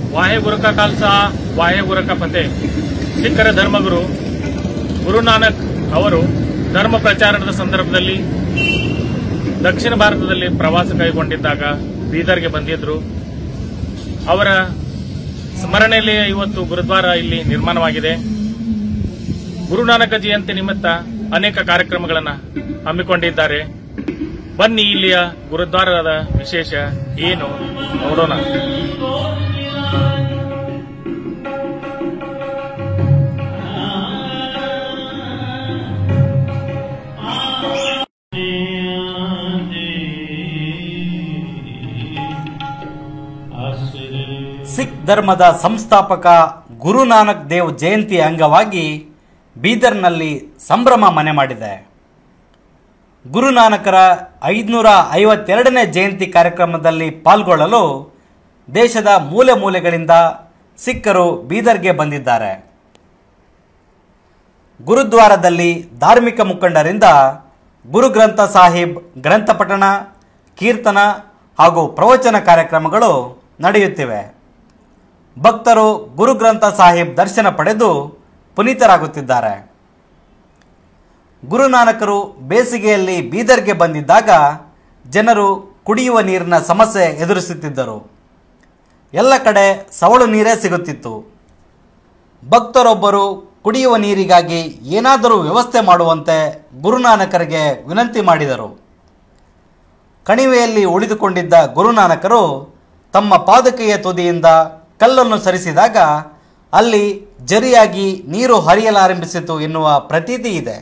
वाहेगुरु का खालसा ವಾಹೆಗುರು का ಫತೆ ಸಿಖ್ಖರ ಧರ್ಮಗುರು ಗುರುನಾನಕ್ ಅವರು ಧರ್ಮ ಪ್ರಚಾರದ ಸಂದರ್ಭದಲ್ಲಿ ದಕ್ಷಿಣ ಭಾರತದಲ್ಲಿ ಪ್ರವಾಸ ಕೈಗೊಂಡಿದ್ದಾಗ ಬೀದರ್ಗೆ ಬಂದಿದ್ರು ಅವರ ಸ್ಮರಣೆಯಲ್ಲಿ ಇವತ್ತು ಗುರುದ್ವಾರ ಇಲ್ಲಿ ನಿರ್ಮಾಣವಾಗಿದೆ ಗುರುನಾನಕ ಜಯಂತಿ ನಿಮಿತ್ತ ಅನೇಕ ಕಾರ್ಯಕ್ರಮಗಳನ್ನು ಹಮ್ಮಿಕೊಂಡಿದ್ದಾರೆ ಬನ್ನಿ ಇಲ್ಲಿಯ ಗುರುದ್ವಾರದ ವಿಶೇಷ ಏನು ನೋಡೋಣ ಸಿಖ್ ಧರ್ಮದ ಸಂಸ್ಥಾಪಕ ಗುರು ನಾನಕ್ ದೇವ್ ಜಯಂತಿ ಅಂಗವಾಗಿ ಬೀದರ್ನಲ್ಲಿ ಸಂಭ್ರಮ ಮನೆ ಮಾಡಿದೆ ಗುರುನಾನಕರ ಐದುನೂರ ಐವತ್ತೆರಡನೇ ಜಯಂತಿ ಕಾರ್ಯಕ್ರಮದಲ್ಲಿ ಪಾಲ್ಗೊಳ್ಳಲು ದೇಶದ ಮೂಲೆ ಮೂಲೆಗಳಿಂದ ಸಿಖ್ಖರು ಬೀದರ್ಗೆ ಬಂದಿದ್ದಾರೆ ಗುರುದ್ವಾರದಲ್ಲಿ ಧಾರ್ಮಿಕ ಮುಖಂಡರಿಂದ ಗುರುಗ್ರಂಥ ಸಾಹಿಬ್ ಗ್ರಂಥ ಪಠಣ ಕೀರ್ತನ ಹಾಗೂ ಪ್ರವಚನ ಕಾರ್ಯಕ್ರಮಗಳು ನಡೆಯುತ್ತಿವೆ ಭಕ್ತರು ಗುರುಗ್ರಂಥ ಸಾಹಿಬ್ ದರ್ಶನ ಪಡೆದು ಪುನೀತರಾಗುತ್ತಿದ್ದಾರೆ ಗುರುನಾನಕರು ಬೇಸಿಗೆಯಲ್ಲಿ ಬೀದರ್ಗೆ ಬಂದಿದ್ದಾಗ ಜನರು ಕುಡಿಯುವ ನೀರಿನ ಸಮಸ್ಯೆ ಎದುರಿಸುತ್ತಿದ್ದರು ಎಲ್ಲ ಕಡೆ ಸವಳು ನೀರೇ ಸಿಗುತ್ತಿತ್ತು ಭಕ್ತರೊಬ್ಬರು ಕುಡಿಯುವ ನೀರಿಗಾಗಿ ಏನಾದರೂ ವ್ಯವಸ್ಥೆ ಮಾಡುವಂತೆ ಗುರುನಾನಕರಿಗೆ ವಿನಂತಿ ಮಾಡಿದರು ಕಣಿವೆಯಲ್ಲಿ ಉಳಿದುಕೊಂಡಿದ್ದ ಗುರುನಾನಕರು ತಮ್ಮ ಪಾದುಕೆಯ ತುದಿಯಿಂದ ಕಲ್ಲನ್ನು ಸರಿಸಿದಾಗ ಅಲ್ಲಿ ಜರಿಯಾಗಿ ನೀರು ಹರಿಯಲಾರಂಭಿಸಿತು ಎನ್ನುವ ಪ್ರತೀತಿ ಇದೆ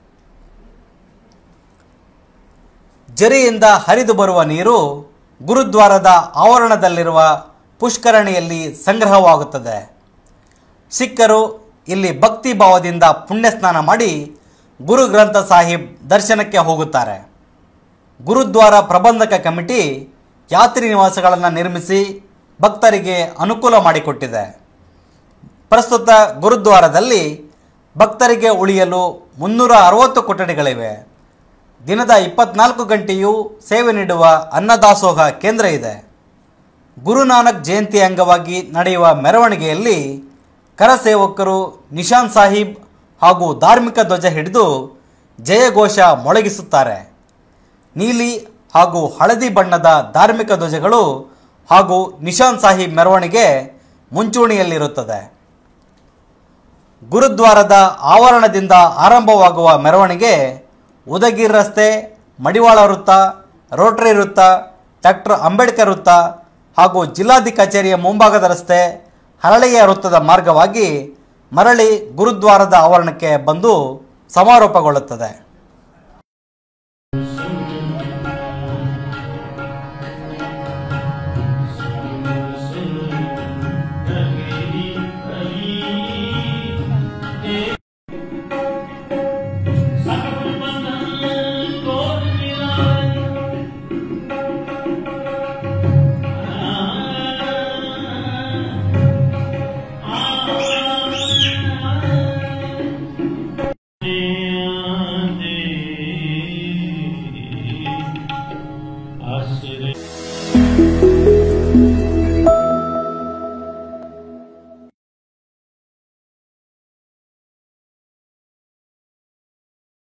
ಜರಿಯಿಂದ ಹರಿದು ಬರುವ ನೀರು ಗುರುದ್ವಾರದ ಆವರಣದಲ್ಲಿರುವ ಪುಷ್ಕರಣಿಯಲ್ಲಿ ಸಂಗ್ರಹವಾಗುತ್ತದೆ ಸಿಖ್ಖರು ಇಲ್ಲಿ ಭಕ್ತಿ ಭಾವದಿಂದ ಪುಣ್ಯ ಸ್ನಾನ ಮಾಡಿ ಗುರು ಗ್ರಂಥ ಸಾಹಿಬ್ ದರ್ಶನಕ್ಕೆ ಹೋಗುತ್ತಾರೆ ಗುರುದ್ವಾರ ಪ್ರಬಂಧಕ ಕಮಿಟಿ ಯಾತ್ರಿ ನಿವಾಸಗಳನ್ನು ನಿರ್ಮಿಸಿ ಭಕ್ತರಿಗೆ ಅನುಕೂಲ ಮಾಡಿಕೊಟ್ಟಿದೆ ಪ್ರಸ್ತುತ ಗುರುದ್ವಾರದಲ್ಲಿ ಭಕ್ತರಿಗೆ ಉಳಿಯಲು ಮುನ್ನೂರ ಅರವತ್ತು ಕೊಠಡಿಗಳಿವೆ ದಿನದ ಇಪ್ಪತ್ನಾಲ್ಕು ಗಂಟೆಯೂ ಸೇವೆ ನೀಡುವ ಅನ್ನದಾಸೋಹ ಕೇಂದ್ರ ಇದೆ ಗುರುನಾನಕ್ ಜಯಂತಿ ಅಂಗವಾಗಿ ನಡೆಯುವ ಮೆರವಣಿಗೆಯಲ್ಲಿ ಕರಸೇವಕರು ನಿಶಾನ್ ಸಾಹಿಬ್ ಹಾಗೂ ಧಾರ್ಮಿಕ ಧ್ವಜ ಹಿಡಿದು ಜಯಘೋಷ ಮೊಳಗಿಸುತ್ತಾರೆ ನೀಲಿ ಹಾಗೂ ಹಳದಿ ಬಣ್ಣದ ಧಾರ್ಮಿಕ ಧ್ವಜಗಳು ಹಾಗೂ ನಿಶಾನ್ ಸಾಹಿಬ್ ಮೆರವಣಿಗೆ ಮುಂಚೂಣಿಯಲ್ಲಿರುತ್ತದೆ ಗುರುದ್ವಾರದ ಆವರಣದಿಂದ ಆರಂಭವಾಗುವ ಮೆರವಣಿಗೆ ಉದಗಿರ್ ರಸ್ತೆ ಮಡಿವಾಳ ವೃತ್ತ ರೋಟರಿ ವೃತ್ತ ಡಾಕ್ಟರ್ ಅಂಬೇಡ್ಕರ್ ವೃತ್ತ ಹಾಗೂ ಜಿಲ್ಲಾಧಿ ಕಚೇರಿಯ ಮುಂಭಾಗದ ರಸ್ತೆ ಹರಳೆಯ ವೃತ್ತದ ಮಾರ್ಗವಾಗಿ ಮರಳಿ ಗುರುದ್ವಾರದ ಆವರಣಕ್ಕೆ ಬಂದು ಸಮಾರೋಪಗೊಳ್ಳುತ್ತದೆ